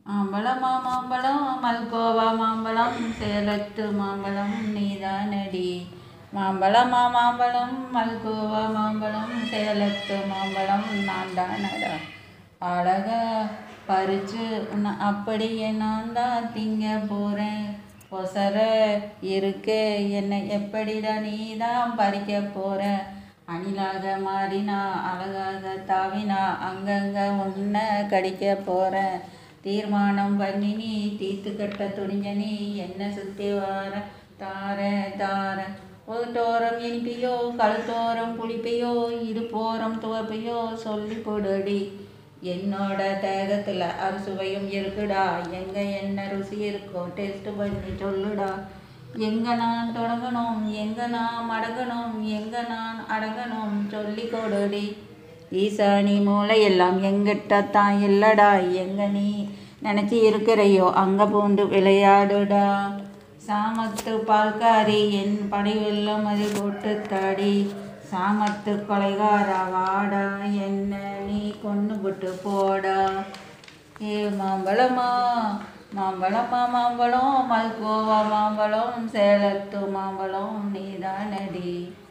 மாம்பழமா மாம்பழம் மல்கோவா மாம்பழம் சேலத்து மாம்பழம் நீதானடி மாம்பழமா மாம்பழம் மல்கோவா மாம்பழம் சேலத்து மாம்பழம் நான் தானடா அழக பறிச்சு உன்னை அப்படியே நான் தான் திங்க போகிறேன் ஒசர இருக்கு என்னை எப்படிடா நீ தான் பறிக்க போகிற அணிலாக மாறினா அழகாக தாவினா அங்கங்கே உன்னை கடிக்க போகிறேன் தீர்மானம் பண்ணி நீ தீர்த்து கட்ட துணிஞ்ச நீ என்ன சுற்றி வர தார தார ஒருத்தோரம் இனிப்பையோ கழுத்தோரம் புளிப்பையோ இது போரம் துவப்பையோ சொல்லி கொடுடி என்னோட தேகத்தில் அறுசுவையும் இருக்குடா எங்கே என்ன ருசி இருக்கோ டேஸ்ட் பண்ணி சொல்லுடா எங்கே நான் தொடங்கணும் எங்கே நான் அடங்கணும் எங்கே நான் அடங்கணும் சொல்லி கொடுடி ஈசானி மூளை எல்லாம் எங்கிட்ட தான் இல்லடா எங்க நீ நினச்சி இருக்கிறையோ அங்கே பூண்டு விளையாடுடா சாமத்து பால்காரி என் படைவெல்லாம் அது போட்டு தாடி சாமத்து கொலைகாரா வாடா என்ன நீ கொண்டு விட்டு போடா ஏ மாம்பழமா மாம்பழமா மாம்பழம் மல்கோவா மாம்பழம் சேலத்து மாம்பழம் நீதானடி